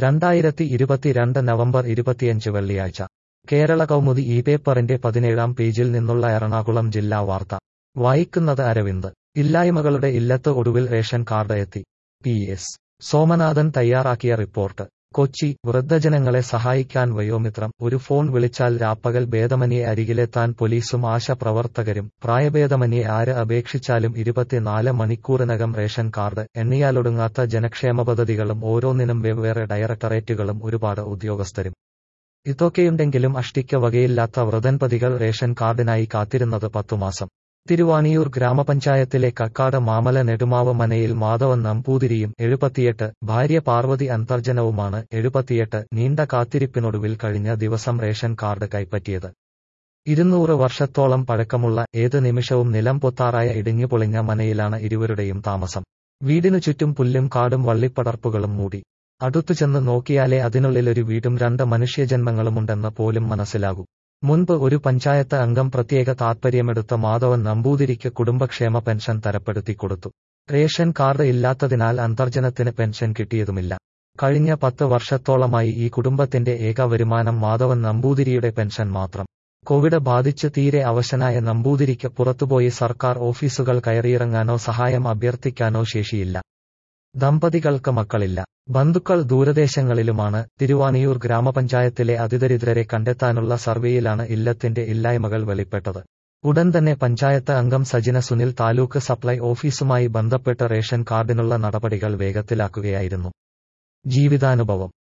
രണ്ടായിരത്തി ഇരുപത്തിരണ്ട് നവംബർ ഇരുപത്തിയഞ്ച് വെള്ളിയാഴ്ച കേരള കൗമുദി ഈ പേപ്പറിന്റെ പതിനേഴാം പേജിൽ നിന്നുള്ള എറണാകുളം ജില്ലാ വാർത്ത വായിക്കുന്നത് അരവിന്ദ് ഇല്ലായ്മകളുടെ ഇല്ലത്ത് ഒടുവിൽ റേഷൻ കാർഡ് എത്തി പി എസ് സോമനാഥൻ തയ്യാറാക്കിയ റിപ്പോർട്ട് കൊച്ചി വൃദ്ധജനങ്ങളെ സഹായിക്കാൻ വയോമിത്രം ഒരു ഫോൺ വിളിച്ചാൽ രാപ്പകൽ ഭേദമന്യെ അരികിലെത്താൻ പോലീസും ആശാപ്രവർത്തകരും പ്രായഭേദമന്യെ ആര് അപേക്ഷിച്ചാലും ഇരുപത്തിനാല് മണിക്കൂറിനകം റേഷൻ കാർഡ് എണ്ണിയാലൊടുങ്ങാത്ത ജനക്ഷേമ പദ്ധതികളും ഓരോന്നിനും വെവ്വേറെ ഡയറക്ടറേറ്റുകളും ഒരുപാട് ഉദ്യോഗസ്ഥരും ഇതൊക്കെയുണ്ടെങ്കിലും അഷ്ടിക്ക് വകയില്ലാത്ത വൃതൻപതികൾ റേഷൻ കാർഡിനായി കാത്തിരുന്നത് പത്തുമാസം തിരുവാണിയൂർ ഗ്രാമപഞ്ചായത്തിലെ കക്കാട് മാമല നെടുമാവ് മനയിൽ മാധവൻ നമ്പൂതിരിയും എഴുപത്തിയെട്ട് ഭാര്യ പാർവതി അന്തർജനവുമാണ് എഴുപത്തിയെട്ട് നീണ്ട കാത്തിരിപ്പിനൊടുവിൽ കഴിഞ്ഞ ദിവസം റേഷൻ കാർഡ് കൈപ്പറ്റിയത് ഇരുന്നൂറ് വർഷത്തോളം പഴക്കമുള്ള ഏത് നിമിഷവും നിലം പൊത്താറായ ഇടിഞ്ഞുപൊളിഞ്ഞ മനയിലാണ് ഇരുവരുടെയും താമസം വീടിനു ചുറ്റും പുല്ലും കാടും വള്ളിപ്പടർപ്പുകളും മൂടി അടുത്തു ചെന്ന് നോക്കിയാലേ അതിനുള്ളിലൊരു വീടും രണ്ട് മനുഷ്യജന്മങ്ങളുമുണ്ടെന്ന് പോലും മനസ്സിലാകൂ മുൻപ് ഒരു പഞ്ചായത്ത് അംഗം പ്രത്യേക താത്പര്യമെടുത്ത മാധവൻ നമ്പൂതിരിക്ക് കുടുംബക്ഷേമ പെൻഷൻ തരപ്പെടുത്തി കൊടുത്തു റേഷൻ കാർഡ് ഇല്ലാത്തതിനാൽ അന്തർജനത്തിന് പെൻഷൻ കിട്ടിയതുമില്ല കഴിഞ്ഞ പത്ത് വർഷത്തോളമായി ഈ കുടുംബത്തിന്റെ ഏക വരുമാനം മാധവൻ നമ്പൂതിരിയുടെ പെൻഷൻ മാത്രം കോവിഡ് ബാധിച്ച് തീരെ അവശനായ നമ്പൂതിരിക്ക് പുറത്തുപോയി സർക്കാർ ഓഫീസുകൾ കയറിയിറങ്ങാനോ സഹായം അഭ്യർത്ഥിക്കാനോ ശേഷിയില്ല ദമ്പതികൾക്ക് മക്കളില്ല ബന്ധുക്കൾ ദൂരദേശങ്ങളിലുമാണ് തിരുവാണിയൂർ ഗ്രാമപഞ്ചായത്തിലെ അതിദരിദ്രരെ കണ്ടെത്താനുള്ള സർവേയിലാണ് ഇല്ലത്തിന്റെ ഇല്ലായ്മകൾ വെളിപ്പെട്ടത് ഉടൻ തന്നെ പഞ്ചായത്ത് അംഗം സജിന സുനിൽ താലൂക്ക് സപ്ലൈ ഓഫീസുമായി ബന്ധപ്പെട്ട് റേഷൻ കാർഡിനുള്ള നടപടികൾ വേഗത്തിലാക്കുകയായിരുന്നു ജീവിതാനുഭവം